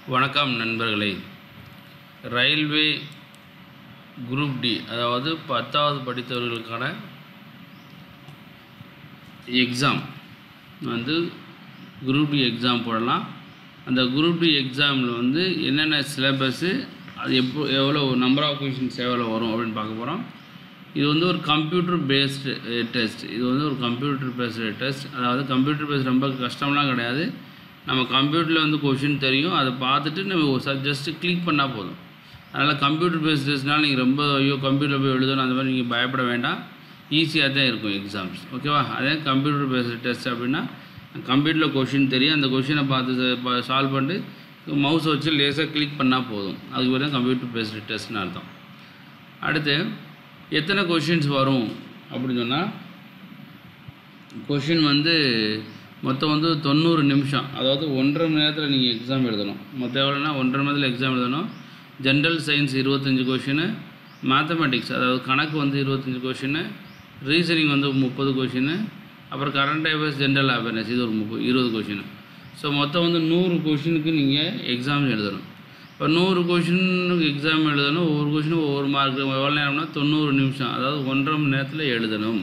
வணக்கம் நண்பர்களே railway group D அதாவது பத்தாவது படித்தவர்களுக்கான எக்ஸாம் வந்து குரூப் டி எக்ஸாம் போடலாம் அந்த குரூப் டி எக்ஸாமில் வந்து என்னென்ன சிலபஸ்ஸு அது எப்போ எவ்வளோ நம்பர் ஆஃப் கொஷின்ஸ் எவ்வளோ வரும் அப்படின்னு பார்க்க போகிறோம் இது வந்து ஒரு கம்ப்யூட்டர் பேஸ்டு டெஸ்ட் இது வந்து ஒரு கம்ப்யூட்டர் பேஸ்டு டெஸ்ட் அதாவது கம்ப்யூட்டர் பேஸ்ட் ரொம்ப கஷ்டம்லாம் கிடையாது நம்ம கம்ப்யூட்டரில் வந்து கொஷின் தெரியும் அதை பார்த்துட்டு நம்ம ஜஸ்ட்டு கிளிக் பண்ணால் போதும் அதனால் கம்ப்யூட்டர் பேஸ்ட் டெஸ்ட்னால் நீங்கள் ரொம்ப ஐயோ கம்ப்யூட்டர் போய் எழுதணும் அந்த மாதிரி நீங்கள் பயப்பட வேண்டாம் ஈஸியாக தான் இருக்கும் எக்ஸாம்ஸ் ஓகேவா அதே கம்ப்யூட்டர் பேஸ்டு டெஸ்ட் அப்படின்னா கம்ப்யூட்டரில் கொஷின் தெரியும் அந்த கொஷினை பார்த்து சால்வ் பண்ணிட்டு மவுஸ் வச்சு லேசாக கிளிக் பண்ணால் போதும் அதுக்கு பேர் தான் கம்ப்யூட்டர் பேஸ்டு டெஸ்ட்னு அர்த்தம் அடுத்து எத்தனை கொஷின்ஸ் வரும் அப்படின்னு சொன்னால் கொஷின் வந்து மொத்தம் வந்து தொண்ணூறு நிமிஷம் அதாவது ஒன்றரை மணி நேரத்தில் நீங்கள் எக்ஸாம் எழுதணும் மொத்தம் எவ்வளோனா ஒன்றரை மணி நேரத்தில் எக்ஸாம் எழுதணும் ஜென்ரல் சயின்ஸ் இருபத்தஞ்சி கொஷினு மேத்தமெட்டிக்ஸ் அதாவது கணக்கு வந்து இருபத்தஞ்சி கொஷினு ரீசனிங் வந்து முப்பது கொஷினு அப்புறம் கரண்ட் அஃபேர்ஸ் ஜென்ரல் அவேர்னஸ் இது ஒரு முப்பது இருபது கொஷின் ஸோ மொத்தம் வந்து நூறு கொஷினுக்கு நீங்கள் எக்ஸாம் எழுதணும் இப்போ நூறு கொஷினுக்கு எக்ஸாம் எழுதணும் ஒவ்வொரு கொஷினும் ஒவ்வொரு மார்க் எவ்வளோ நேரம்னா தொண்ணூறு நிமிஷம் அதாவது ஒன்றரை மணி நேரத்தில் எழுதணும்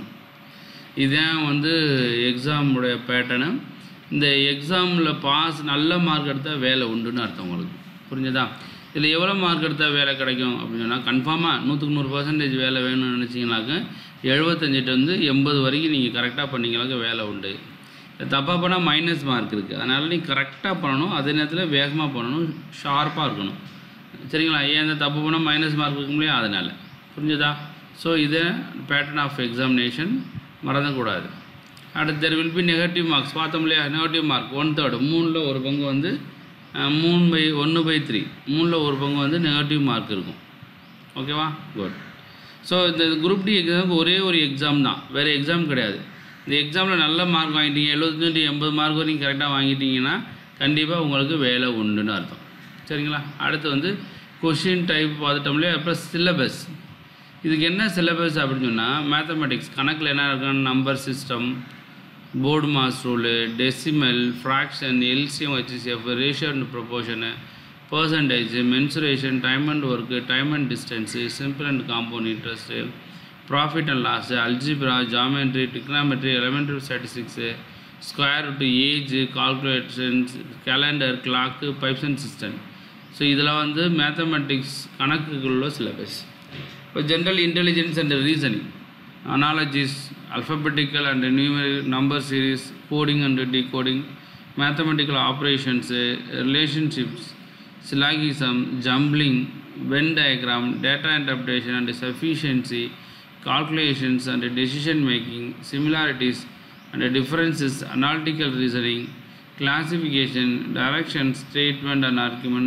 இதுதான் வந்து எக்ஸாமுடைய பேட்டர்னு இந்த எக்ஸாமில் பாஸ் நல்ல மார்க் எடுத்தால் வேலை உண்டுன்னு அர்த்தம் உங்களுக்கு புரிஞ்சதா இதில் எவ்வளோ மார்க் எடுத்தால் வேலை கிடைக்கும் அப்படின்னு சொன்னால் கன்ஃபார்மாக நூற்றுக்கு நூறு பர்சன்டேஜ் வேலை வேணும்னு நினச்சிங்கனாக்க எழுபத்தஞ்சிட்டு எண்பது வரைக்கும் நீங்கள் கரெக்டாக பண்ணிங்கனாக்க வேலை உண்டு தப்பாக பண்ணால் மைனஸ் மார்க் இருக்குது அதனால் நீங்கள் கரெக்டாக பண்ணணும் அதே நேரத்தில் வேகமாக பண்ணணும் ஷார்ப்பாக இருக்கணும் சரிங்களா ஏன் இந்த தப்பு பண்ணால் மைனஸ் மார்க் இருக்க முடியும் அதனால் புரிஞ்சதா ஸோ இது பேட்டர்ன் ஆஃப் எக்ஸாமினேஷன் மறந்துக்கூடாது அடுத்து there will be negative marks பார்த்தோம் இல்லையா நெகட்டிவ் மார்க் ஒன் தேர்டு மூணில் ஒரு பங்கு வந்து அஹ், மூணு பை ஒன்று பை த்ரீ மூணில் ஒரு பங்கு வந்து நெகட்டிவ் மார்க் இருக்கும் ஓகேவா குட் ஸோ இந்த குரூப் டி எக்ஸாமுக்கு ஒரே ஒரு எக்ஸாம் தான் வேறு எக்ஸாம் கிடையாது இந்த எக்ஸாமில் நல்ல மார்க் வாங்கிட்டீங்க எழுபத்தஞ்சு எண்பது மார்க் வரைக்கும் கரெக்டாக வாங்கிட்டீங்கன்னா கண்டிப்பாக உங்களுக்கு வேலை உண்டுன்னு அர்த்தம் சரிங்களா அடுத்து வந்து கொஷின் டைப் பார்த்துட்டோம்லே அப்புறம் சிலபஸ் இதுக்கு என்ன சிலபஸ் அப்படின்னு சொன்னால் மேத்தமெட்டிக்ஸ் கணக்கில் என்ன இருக்குன்னு number system BODMAS rule decimal fraction LCM HCF ratio and proportion percentage mensuration time and work time and distance simple and compound interest profit and loss algebra geometry trigonometry elementary statistics square root age calculations calendar clock pipes and cistern so இதில் வந்து mathematics கணக்குகளுள்ள syllabus இப்போ general intelligence and reasoning analogies alphabetical and numeric number series coding and decoding mathematical operations relationships syllogism jumbling venn diagram data interpretation and sufficiency calculations and decision making similarities and differences analytical reasoning classification direction statement and argument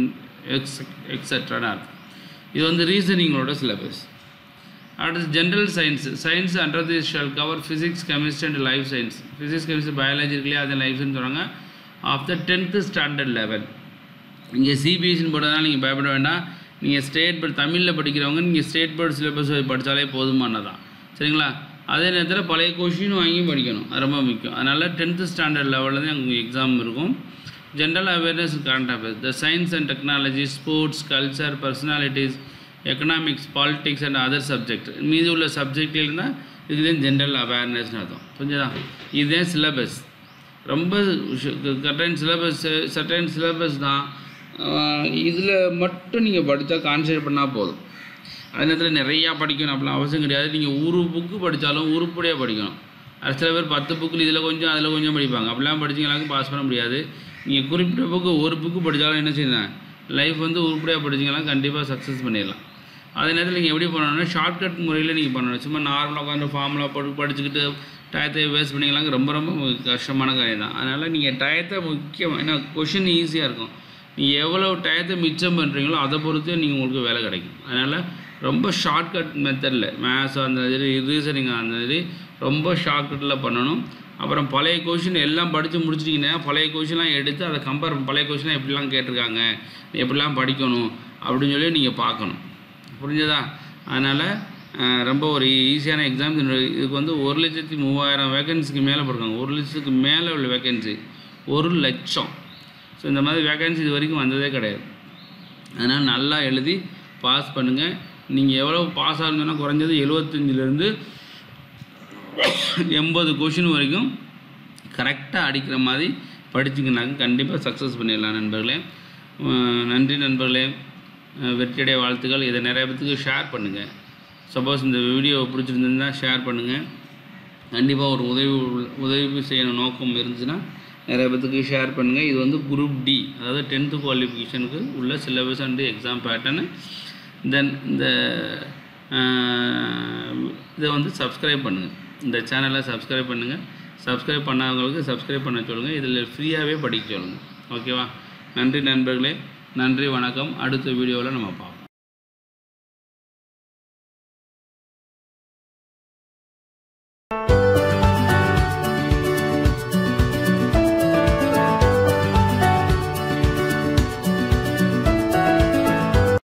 etc இது வந்து ரீசனிங்களோட syllabus அடுத்து general science science under this shall cover physics chemistry and life science physics chemistry biology இருக்குல்லையா அது life science சொல்கிறாங்க of the tenth standard level இங்கே சிபிஎஸ்சின்னு போட்டதால் நீங்கள் பயப்பட வேண்டாம் நீங்கள் ஸ்டேட் போர்டு தமிழில் படிக்கிறவங்க நீங்கள் ஸ்டேட் போர்டு சிலபஸ் படித்தாலே போதுமானதான் சரிங்களா அதே நேரத்தில் பழைய கொஷின் வாங்கி படிக்கணும் அது ரொம்ப முக்கியம் அதனால் டென்த்து ஸ்டாண்டர்ட் லெவலில் தான் உங்களுக்கு எக்ஸாம் இருக்கும் general awareness current affairs the science and technology sports culture personalities economics politics and other subject மீதி உள்ள சப்ஜெக்டில் இருந்தால் இதுதான் ஜென்ரல் அவேர்னஸ்னு அர்த்தம் புரிஞ்சுதா இதுதான் சிலபஸ் ரொம்ப கரெக்டான சிலபஸ் சர்டன் சிலபஸ் தான் இதில் மட்டும் நீங்கள் படித்தா கான்சன்ட்ரேட் பண்ணால் போதும் அதே நேரத்தில் நிறையா படிக்கணும் அப்படிலாம் அவசியம் கிடையாது நீங்கள் ஒரு புக்கு படித்தாலும் உருப்படியாக படிக்கணும் அது சில பேர் பத்து புக்கில் இதில் கொஞ்சம் அதில் கொஞ்சம் படிப்பாங்க அப்படிலாம் படிச்சிங்களாக்க பாஸ் பண்ண முடியாது நீங்கள் குறிப்பிட்ட புக்கு ஒரு புக்கு படித்தாலும் என்ன செய்யணும் லைஃப் வந்து உருப்படியாக படிச்சிங்கன்னா கண்டிப்பாக சக்ஸஸ் பண்ணிடலாம் அதே நேரத்தில் நீங்கள் எப்படி பண்ணணும்னா ஷார்ட்கட் முறையில் நீங்கள் பண்ணணும் சும்மா நார்மலாக உட்காந்து ஃபார்முலா போட்டு படிச்சுக்கிட்டு டயத்தை வேஸ்ட் பண்ணிங்களாங்க ரொம்ப ரொம்ப கஷ்டமான காரியம் தான் அதனால் நீங்கள் டயத்தை முக்கியம் ஏன்னா கொஷின் ஈஸியாக இருக்கும் நீங்கள் எவ்வளோ டயத்தை மிச்சம் பண்ணுறீங்களோ அதை பொறுத்து நீங்கள் உங்களுக்கு வேலை கிடைக்கும் அதனால் ரொம்ப ஷார்ட்கட் மெத்தடில் மேத்ஸ் அந்த மாதிரி ரீசனிங் அந்த மாதிரி ரொம்ப ஷார்ட்கட்டில் பண்ணணும் அப்புறம் பழைய கொஷின் எல்லாம் படித்து முடிச்சிட்டிங்கன்னா பழைய கொஷின்லாம் எடுத்து அதை கம்பேர் பழைய கொஷின்லாம் எப்படிலாம் கேட்டிருக்காங்க எப்படிலாம் படிக்கணும் அப்படின்னு சொல்லி நீங்கள் பார்க்கணும் புரிஞ்சதா அதனால் ரொம்ப ஒரு ஈஸியான எக்ஸாம் இதுக்கு வந்து ஒரு லட்சத்தி மூவாயிரம் வேகன்சிக்கு மேலே போட்டிருக்காங்க ஒரு லட்சத்துக்கு மேலே உள்ள வேகன்சி ஒரு லட்சம் ஸோ ஸோ இந்த மாதிரி வேகன்சி இது வரைக்கும் வந்ததே கிடையாது அதனால் நல்லா எழுதி பாஸ் பண்ணுங்கள் நீங்கள் எவ்வளோ பாஸ் ஆகணும்னா குறைஞ்சது எழுபத்தஞ்சிலேருந்து எண்பது கொஷின் வரைக்கும் கரெக்டாக அடிக்கிற மாதிரி படிச்சிங்கனாக்க கண்டிப்பாக சக்ஸஸ் பண்ணிடலாம் நண்பர்களே அஹ் நன்றி நண்பர்களே அஹ் வெற்றியடைய வாழ்த்துக்கள் இதை நிறைய பேத்துக்கு ஷேர் பண்ணுங்கள் சப்போஸ் இந்த வீடியோ பிடிச்சிருந்ததுன்னா ஷேர் பண்ணுங்கள் கண்டிப்பாக ஒரு உதவி உள்ள- உதவி செய்யணும் நோக்கம் இருந்துச்சுன்னா நிறைய பேத்துக்கு ஷேர் பண்ணுங்கள் இது வந்து குரூப் டி அதாவது டென்த்து குவாலிஃபிகேஷனுக்கு உள்ள syllabus and exam pattern then இந்த அஹ், இதை வந்து சப்ஸ்கிரைப் பண்ணுங்கள் இந்த சேனலை சப்ஸ்கிரைப் பண்ணுங்கள் சப்ஸ்கிரைப் பண்ணாதவங்களுக்கு சப்ஸ்கிரைப் பண்ண சொல்லுங்கள் இதில் ஃப்ரீயாகவே படிக்க சொல்லுங்கள் ஓகேவா நன்றி நண்பர்களே நன்றி வணக்கம் அடுத்த வீடியோவில் நம்ம பார்ப்போம்